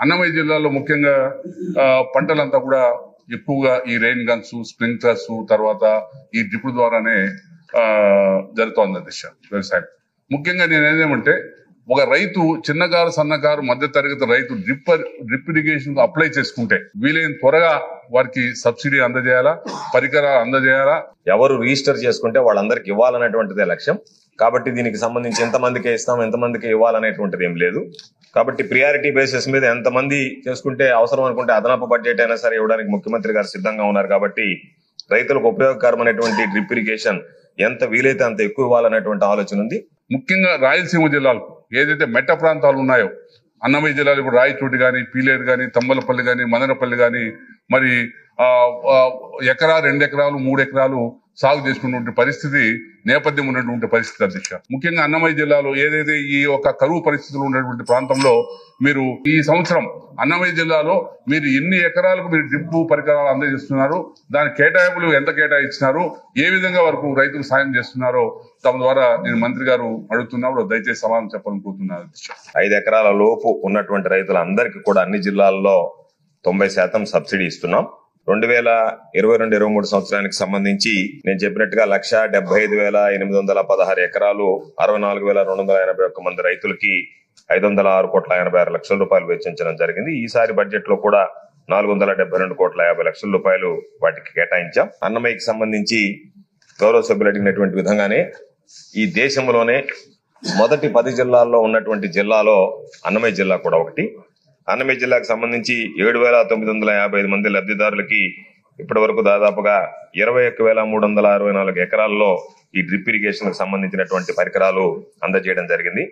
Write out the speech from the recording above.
అన్నమయ్య జిల్లాలో ముఖ్యంగా ఆ, పంటలంతా కూడా ఎక్కువగా ఈ రెయిన్ గన్స్ స్ప్రింక్లర్స్ తర్వాత ఈ డ్రిప్ ద్వారానే ఆ, జరుగుతోంది అధ్యక్ష వ్యవసాయం ముఖ్యంగా నేను ఏదేమంటే ఒక రైతు చిన్నకారు సన్నకారు మధ్య తరగతి రైతు డ్రిప్ డ్రిప్ ఇరిగేషన్ అప్లై చేసుకుంటే వీలైన త్వరగా వారికి సబ్సిడీ అందజేయాలా పరికరాలు అందజేయాలా ఎవరు రిజిస్టర్ చేసుకుంటే వాళ్ళందరికి ఇవ్వాలనేటువంటిదే లక్ష్యం కాబట్టి దీనికి సంబంధించి ఎంతమందికి ఇస్తాం ఎంతమందికి ఇవ్వాలనేటువంటిది ఏం లేదు కాబట్టి ప్రియారిటీ బేసిస్ మీద ఎంతమంది చేసుకుంటే అవసరం అనుకుంటే అదనపు బడ్జెట్ అయినా సరే ఇవ్వడానికి ముఖ్యమంత్రి గారు సిద్ధంగా ఉన్నారు కాబట్టి రైతులకు ఉపయోగకరమైనటువంటి డ్రిప్ ఇరిగేషన్ ఎంత వీలైతే అంత ఎక్కువ ఇవ్వాలనేటువంటి ఆలోచన ఉంది ముఖ్యంగా రాయలసీమ జిల్లాలకు ఏదైతే మెట్ట ప్రాంతాలు ఉన్నాయో అన్నమయ్య జిల్లాలో ఇప్పుడు రాయచోటి కానీ పీలేరు కానీ తమ్మలపల్లి కానీ మదనపల్లి కానీ మరి ఆ, ఆ, ఎకరా రెండు ఎకరాలు మూడు ఎకరాలు సాగు చేసుకున్నటువంటి పరిస్థితి నేపథ్యం ఉన్నటువంటి పరిస్థితి అధ్యక్ష ముఖ్యంగా అన్నమయ్య జిల్లాలో ఏదైతే ఈ ఒక కరువు పరిస్థితులు ఉన్నటువంటి ప్రాంతంలో మీరు ఈ సంవత్సరం అన్నమయ్య జిల్లాలో మీరు ఎన్ని ఎకరాలకు మీరు డ్రిప్ పరికరాలు అందజేస్తున్నారు దాని కేటాయింపులు ఎంత కేటాయించినారు ఏ విధంగా వరకు రైతులు సాయం చేస్తున్నారో తమ ద్వారా నేను మంత్రి గారు అడుగుతున్నప్పుడు దయచేసి సమాధానం చెప్పాలనుకుంటున్నాను అధ్యక్ష ఐదు ఎకరాల లోపు ఉన్నటువంటి రైతులందరికీ కూడా అన్ని జిల్లాల్లో తొంభై శాతం సబ్సిడీ ఇస్తున్నాం రెండు వేల ఇరవై రెండు ఇరవై మూడు సంవత్సరానికి సంబంధించి నేను చెప్పినట్టుగా లక్ష డెబ్బై ఐదు వేల ఎనిమిది వందల పదహారు ఎకరాలు అరవై నాలుగు వేల రెండు వందల ఎనభై ఒక్క మంది రైతులకి ఐదు వందల ఆరు కోట్ల ఎనభై ఆరు లక్షల రూపాయలు వెచ్చించడం జరిగింది ఈసారి బడ్జెట్ లో కూడా నాలుగు వందల డెబ్బై రెండు కోట్ల యాభై లక్షల రూపాయలు వాటికి కేటాయించాం అన్నమయ్యకి సంబంధించి గౌరవ సభ్యులు అడిగినటువంటి విధంగానే ఈ దేశంలోనే మొదటి పది జిల్లాల్లో ఉన్నటువంటి జిల్లాలో అన్నమయ్య జిల్లా కూడా ఒకటి అన్నమయ్య జిల్లాకు సంబంధించి ఏడు వేల తొమ్మిది వందల యాభై ఐదు మంది లబ్ధిదారులకి ఇప్పటి వరకు దాదాపుగా ఇరవై ఒక్క వేల మూడు వందల అరవై నాలుగు ఎకరాల్లో ఈ డ్రిప్ ఇరిగేషన్ కు సంబంధించినటువంటి పరికరాలు అందజేయడం జరిగింది